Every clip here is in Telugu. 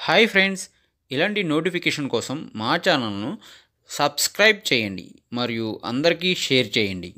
హాయ్ ఫ్రెండ్స్ ఇలాంటి నోటిఫికేషన్ కోసం మా ఛానల్ను సబ్స్క్రైబ్ చేయండి మరియు అందరికీ షేర్ చేయండి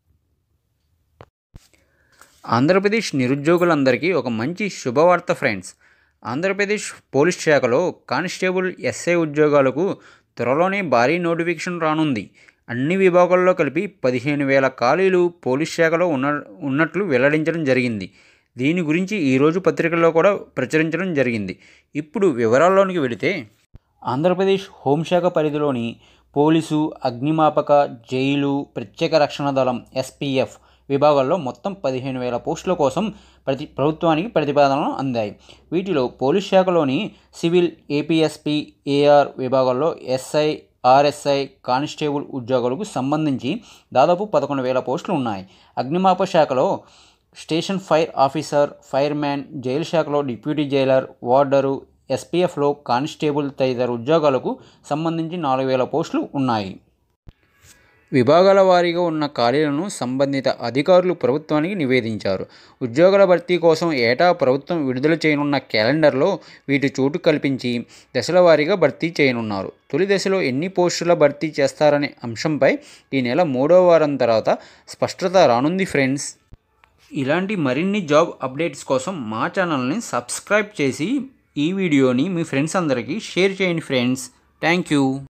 ఆంధ్రప్రదేశ్ నిరుద్యోగులందరికీ ఒక మంచి శుభవార్త ఫ్రెండ్స్ ఆంధ్రప్రదేశ్ పోలీస్ శాఖలో కానిస్టేబుల్ ఎస్ఐ ఉద్యోగాలకు త్వరలోనే భారీ నోటిఫికేషన్ రానుంది అన్ని విభాగాల్లో కలిపి పదిహేను వేల ఖాళీలు పోలీస్ శాఖలో ఉన్న ఉన్నట్లు వెల్లడించడం జరిగింది దీని గురించి ఈరోజు పత్రికల్లో కూడా ప్రచురించడం జరిగింది ఇప్పుడు వివరాల్లోనికి వెళితే ఆంధ్రప్రదేశ్ హోంశాఖ పరిధిలోని పోలీసు అగ్నిమాపక జైలు ప్రత్యేక రక్షణ దళం ఎస్పీఎఫ్ విభాగాల్లో మొత్తం పదిహేను వేల పోస్టుల కోసం ప్రతి ప్రభుత్వానికి ప్రతిపాదనలు అందాయి వీటిలో పోలీస్ శాఖలోని సివిల్ ఏపీఎస్పీ ఏఆర్ విభాగాల్లో ఎస్ఐ ఆర్ఎస్ఐ కానిస్టేబుల్ ఉద్యోగులకు సంబంధించి దాదాపు పదకొండు వేల పోస్టులు ఉన్నాయి అగ్నిమాపక శాఖలో station fire officer fireman jail శాఖలో డిప్యూటీ జైలర్ వార్డరు ఎస్పీఎఫ్లో కానిస్టేబుల్ తదితర ఉద్యోగాలకు సంబంధించి నాలుగు వేల పోస్టులు ఉన్నాయి విభాగాల వారీగా ఉన్న ఖాళీలను సంబంధిత అధికారులు ప్రభుత్వానికి నివేదించారు ఉద్యోగాల భర్తీ కోసం ఏటా ప్రభుత్వం విడుదల చేయనున్న క్యాలెండర్లో వీటి చోటు కల్పించి దశల వారీగా భర్తీ చేయనున్నారు తొలి దశలో ఎన్ని పోస్టుల భర్తీ చేస్తారనే అంశంపై ఈ నెల మూడో వారం తర్వాత స్పష్టత రానుంది ఫ్రెండ్స్ ఇలాంటి మరిన్ని జాబ్ అప్డేట్స్ కోసం మా ఛానల్ని సబ్స్క్రైబ్ చేసి ఈ వీడియోని మీ ఫ్రెండ్స్ అందరికీ షేర్ చేయండి ఫ్రెండ్స్ థ్యాంక్ యూ